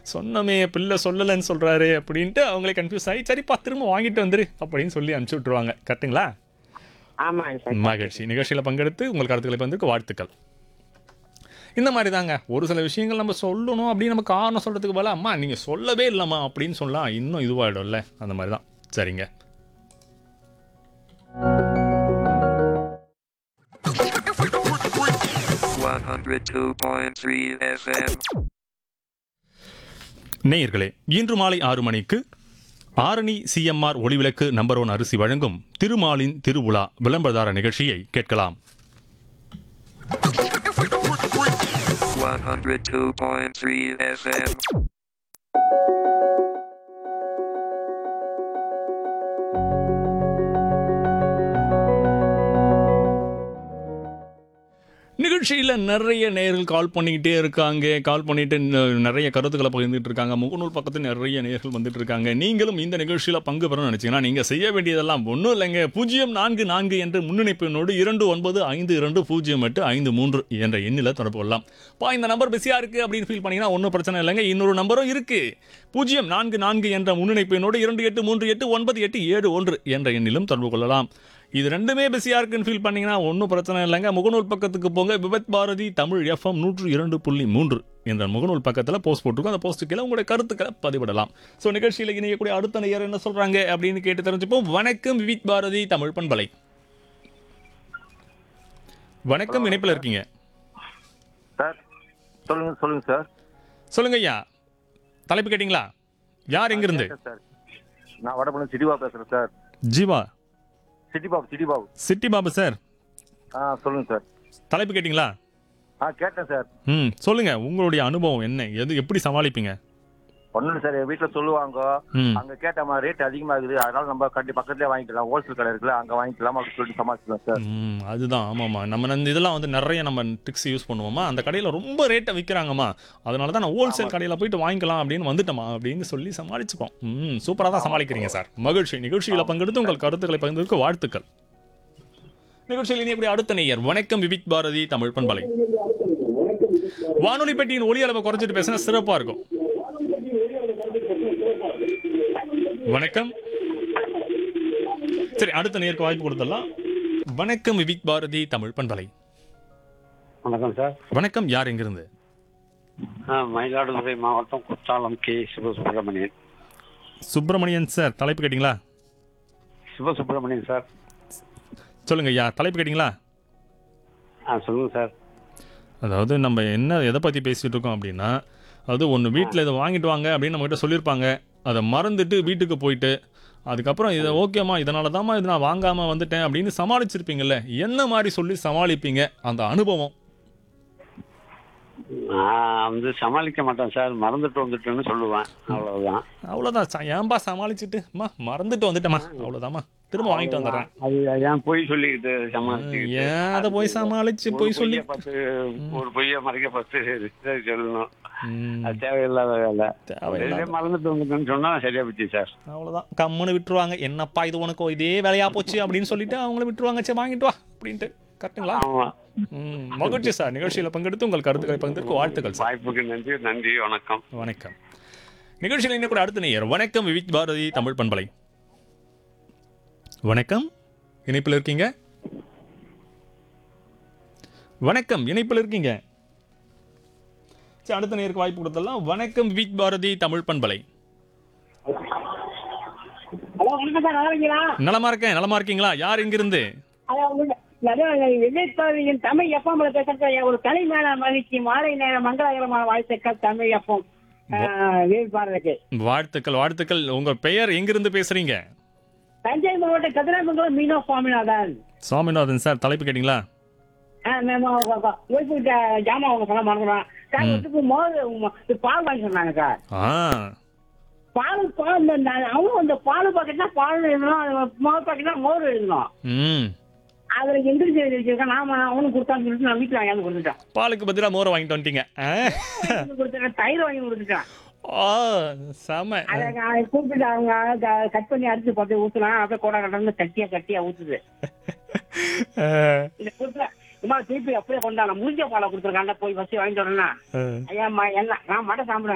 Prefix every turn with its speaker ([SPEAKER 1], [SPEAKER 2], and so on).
[SPEAKER 1] சொன்னமே பிள்ளை சொல்லலைன்னு சொல்றாரு அப்படின்ட்டு அவங்களே கன்ஃபியூஸ் ஆகி சரிப்பா திரும்ப வாங்கிட்டு வந்துரு அப்படின்னு சொல்லி அனுப்பிச்சு விட்டுருவாங்க கரெக்ட்டுங்களா
[SPEAKER 2] ஆமாங்க சார்
[SPEAKER 1] மகிழ்ச்சி நிகழ்ச்சியில் பங்கெடுத்து உங்கள் கருத்துக்களை பகிர்ந்ததுக்கு வாழ்த்துக்கள் இந்த மாதிரி தாங்க ஒரு சில விஷயங்கள் நம்ம சொல்லணும் அப்படின்னு நம்ம காரணம் சொல்கிறதுக்கு பதிலா அம்மா நீங்கள் சொல்லவே இல்லைம்மா அப்படின்னு சொல்லலாம் இன்னும் இதுவாகிடும்ல அந்த மாதிரி தான் சரிங்க
[SPEAKER 3] One hundred two point three FM.
[SPEAKER 1] நேயர்களே இன்று மாலை ஆறு மணிக்கு Arani CMR Olivilakku number one அரிசி வழங்கும் திருமாலின் திருவிழா விளம்பரதார நிகழ்ச்சியை கேட்கலாம்
[SPEAKER 3] One hundred two point three FM.
[SPEAKER 1] நிகழ்ச்சியில் நிறைய நேர்கள் கால் பண்ணிக்கிட்டே இருக்காங்க கால் பண்ணிட்டு ந- நிறைய கருத்துக்களை பகிர்ந்துட்டு இருக்காங்க முகநூல் பக்கத்தில் நிறைய நேர்கள் வந்துட்டு இருக்காங்க நீங்களும் இந்த நிகழ்ச்சியில் பங்கு பெறணும்னு நினைச்சீங்கன்னா நீங்க செய்ய வேண்டியதெல்லாம் ஒன்றும் இல்லைங்க பூஜ்ஜியம் நான்கு நான்கு என்ற முன்னிணைப்பினோடு இரண்டு ஒன்பது ஐந்து இரண்டு பூஜ்ஜியம் எட்டு ஐந்து மூன்று என்ற எண்ணில் தொடர்பு கொள்ளலாம் பா இந்த நம்பர் பிஸியாக இருக்கு அப்படின்னு ஃபீல் பண்ணீங்கன்னா ஒன்றும் பிரச்சனை இல்லைங்க இன்னொரு நம்பரும் இருக்கு பூஜ்ஜியம் நான்கு நான்கு என்ற முன்னிணைப்பினோடு இரண்டு எட்டு மூன்று எட்டு ஒன்பது எட்டு ஏழு ஒன்று என்ற எண்ணிலும் தொடர்பு கொள்ளலாம் இது ரெண்டுமே பிஸியாக இருக்குன்னு ஃபீல் பண்ணீங்கன்னா ஒன்றும் பிரச்சனை இல்லைங்க முகநூல் பக்கத்துக்கு போங்க விபத் பாரதி தமிழ் எஃப்எம் நூற்று இரண்டு புள்ளி மூன்று என்ற முகநூல் பக்கத்தில் போஸ்ட் போட்டிருக்கோம் அந்த போஸ்ட் கீழே உங்களுடைய கருத்துக்களை பதிவிடலாம் ஸோ நிகழ்ச்சியில் இணையக்கூடிய அடுத்த நேயர் என்ன சொல்கிறாங்க அப்படின்னு கேட்டு தெரிஞ்சுப்போம் வணக்கம் விவித் பாரதி தமிழ் பண்பலை வணக்கம் இணைப்பில் இருக்கீங்க
[SPEAKER 4] சார் சொல்லுங்க சொல்லுங்க சார்
[SPEAKER 1] சொல்லுங்க ஐயா தலைப்பு கேட்டிங்களா யார் எங்கிருந்து
[SPEAKER 4] கேட்டேன் சார் நான் வடபழனி சிட்டிபாபு பேசுறேன் சார்
[SPEAKER 1] ஜீவா
[SPEAKER 4] சிட்டிபாபு சிட்டிபாபு
[SPEAKER 1] சிட்டி பாபு சார்
[SPEAKER 4] ஆ சொல்லுங்க சார்
[SPEAKER 1] தலைப்பு கேட்டிங்களா
[SPEAKER 4] ஆ கேட்டேன் சார்
[SPEAKER 1] ம் சொல்லுங்க உங்களுடைய அனுபவம் என்ன எது எப்படி சமாளிப்பீங்க
[SPEAKER 4] ஒன்றும் சார் என் வீட்டில் சொல்லுவாங்க
[SPEAKER 1] ம்
[SPEAKER 4] அங்க கேட்டமா ரேட் அதிகமா இருக்குது அதனால நம்ம கண்டி பக்கத்துலயே வாங்கிக்கலாம் ஹோல்சேல் கடை இருக்குல்ல அங்க வாங்கிக்கலாம் அப்படின்னு சொல்லிட்டு சமாளிக்கலாம் சார்
[SPEAKER 1] ம் அதுதான் ஆமாம்மா நம்ம இந்த இதெல்லாம் வந்து நிறைய நம்ம ட்ரிக்ஸ் யூஸ் பண்ணுவோமா அந்த கடையில் ரொம்ப ரேட்டை விற்கிறாங்கம்மா அதனால தான் நான் ஹோல்சேல் கடையில் போயிட்டு வாங்கிக்கலாம் அப்படின்னு வந்துட்டோமா அப்படின்னு சொல்லி சமாளிச்சுப்போம் ம் சூப்பராக தான் சமாளிக்கிறீங்க சார் மகிழ்ச்சி நிகழ்ச்சியில் பங்கெடுத்து உங்கள் கருத்துக்களை பகிர்ந்ததுக்கு வாழ்த்துக்கள் நிகழ்ச்சியில் இனி எப்படி அடுத்த நேயர் வணக்கம் விவிக் பாரதி தமிழ் பண்பலை வானொலி பெட்டியின் ஒலி அளவை குறைச்சிட்டு பேசினா சிறப்பாக இருக்கும் வணக்கம் சரி அடுத்த நேருக்கு வாய்ப்பு கொடுத்துடலாம் வணக்கம் விவிக் பாரதி தமிழ் பண்பலை
[SPEAKER 5] வணக்கம் சார்
[SPEAKER 1] வணக்கம் யார் எங்கிருந்து
[SPEAKER 5] ஆ, மயிலாடுதுறை மாவட்டம் குற்றாலம் கே சிவசுப்பிரமணியன்
[SPEAKER 1] சுப்பிரமணியன் சார் தலைப்பு கேட்டிங்களா
[SPEAKER 5] சிவசுப்பிரமணியன் சார்
[SPEAKER 1] சொல்லுங்க ஐயா தலைப்பு கேட்டிங்களா
[SPEAKER 5] ஆ சொல்லுங்க சார்
[SPEAKER 1] அதாவது நம்ம என்ன எதை பற்றி பேசிகிட்டு இருக்கோம் அப்படின்னா அதாவது ஒன்று வீட்டில் இதை வாங்கிட்டு வாங்க அப்படின்னு நம்மகிட்ட சொல்லியிருப்பாங்க அதை மறந்துட்டு வீட்டுக்கு போயிட்டு அதுக்கப்புறம் இதை ஓகேம்மா இதனால தாம்மா இது நான் வாங்காமல் வந்துட்டேன் அப்படின்னு சமாளிச்சிருப்பீங்கல்ல என்ன மாதிரி சொல்லி சமாளிப்பீங்க அந்த அனுபவம்
[SPEAKER 5] நான் வந்து சமாளிக்க மாட்டேன் சார் மறந்துட்டு வந்துட்டேன்னு சொல்லுவேன் அவ்வளவுதான்
[SPEAKER 1] அவ்வளோதான் ச- ஏன்பா சமாளிச்சுட்டு அம்மா மறந்துட்டு வந்துட்டேம்மா அவ்வளோதாம்மா திரும்ப வாங்கிட்டு வந்துடுறேன்
[SPEAKER 5] அது ஏன் பொய் சொல்லிக்கிட்டு சமாளிச்சுக்கிட்டு
[SPEAKER 1] ஏன் அதை போய் சமாளிச்சு
[SPEAKER 5] ஒரு
[SPEAKER 1] போய் சொல்லி
[SPEAKER 5] பொய்யை பத்து ஒரு பொய்யை மறைக்க பத்து சரி சொல்லணும்
[SPEAKER 1] ம்,
[SPEAKER 5] அது தேவையில்லாத வேலை
[SPEAKER 1] தேவையில்லாத.
[SPEAKER 5] வெளியே மறந்துட்டு வந்துட்டேன்னு சொன்னா சரியா போச்சு சார்
[SPEAKER 1] அவ்வளோதான் கம்முன்னு விட்டுருவாங்க என்னப்பா இது உனக்கு இதே வேலையா போச்சு அப்படின்னு சொல்லிட்டு அவங்கள விட்டுருவாங்க சரி வாங்கிட்டு வா அப்படின்ட்டு கரெக்டுங்களா
[SPEAKER 5] ஆமா
[SPEAKER 1] ம் மகிழ்ச்சி சார் நிகழ்ச்சியில் பங்கெடுத்து உங்கள் கருத்துக்களை பகிர்ந்ததற்கு வாழ்த்துக்கள் சார்
[SPEAKER 5] வாய்ப்புக்கு நன்றி நன்றி வணக்கம்
[SPEAKER 1] வணக்கம் நிகழ்ச்சியில் இன்னும் கூட அடுத்த நேயர் வணக்கம் விவிக் பாரதி தமிழ் பண்பலை வணக்கம் இணைப்பில் இருக்கீங்க வணக்கம் இணைப்பில் இருக்கீங்க சரி அடுத்த நேருக்கு வாய்ப்பு கொடுத்துடலாம் வணக்கம் விவிக் பாரதி தமிழ் பண்பலை
[SPEAKER 2] ஹலோ வணக்கம் சார் நல்லா இருக்கீங்களா
[SPEAKER 1] நலமா இருக்கேன் நலமா இருக்கீங்களா யார் இங்கிருந்து
[SPEAKER 2] அதான் உங்க- அதான் விஜய் பாரதியின் தமிழ் எப்பம் பேசுறது ஒரு கலை மேல மகிழ்ச்சி மாலை நேர மங்களகரமான வாழ்த்துக்கள் தமிழ் எப்பம் விஜய் பாரதிக்கு
[SPEAKER 1] வாழ்த்துக்கள் வாழ்த்துக்கள் உங்க பெயர் எங்கிருந்து பேசுறீங்க
[SPEAKER 2] தஞ்சை மாவட்ட கதிராமங்கலம் மீனோ சுவாமிநாதன்
[SPEAKER 1] சுவாமிநாதன் சார் தலைப்பு கேட்டிங்களா
[SPEAKER 2] ஓய்வுகிட்ட ஜாமான் அவங்க சொல்ல மறந்துடுவான் சார் வீட்டுக்கு மோர் இது பால் வாங்கி சொன்னாங்க சார்
[SPEAKER 1] ஆ
[SPEAKER 2] பால் பால் இந்த- அவங்க அந்த பால் பாக்கெட்னா பால் எழுதணும் அது மோர் பாக்கெட்னா மோர் எழுதணும்
[SPEAKER 1] ம்
[SPEAKER 2] அதுல எந்திரிச்சு எழுதி வச்சிருக்கேன் நாம அவனுக்கு கொடுத்தான்னு சொல்லிட்டு நான் வீட்டுல வாங்கி கொடுத்துட்டேன்
[SPEAKER 1] பாலுக்கு பதிலாக மோரை வாங்கிட்டு வந்துட்டீங்க ஆ?
[SPEAKER 2] வாங்கி கொடுத்துட்டேன் தயிர் வாங்கி கொடுத்துட்டேன்
[SPEAKER 1] ஆ செம
[SPEAKER 2] அதை நான் கூப்பிட்டு அவங்க க- கட் பண்ணி அரிசி பார்த்து ஊத்துலாம் அப்படியே கூட கட்டணும் கட்டியா கட்டியா ஊத்துது
[SPEAKER 1] ஆ,
[SPEAKER 2] இந்த கொடுத்துல இம்மா திருப்பி அப்படியே கொண்டாங்க முடிஞ்ச பாலை கொடுத்துருக்காங்க போய் ஃபர்ஸ்ட் வாங்கிட்டு வரேன்னா
[SPEAKER 1] ஆ.
[SPEAKER 2] ஐயா அம்மா என்ன நான் மட்டும் சாப்பிடுவேன்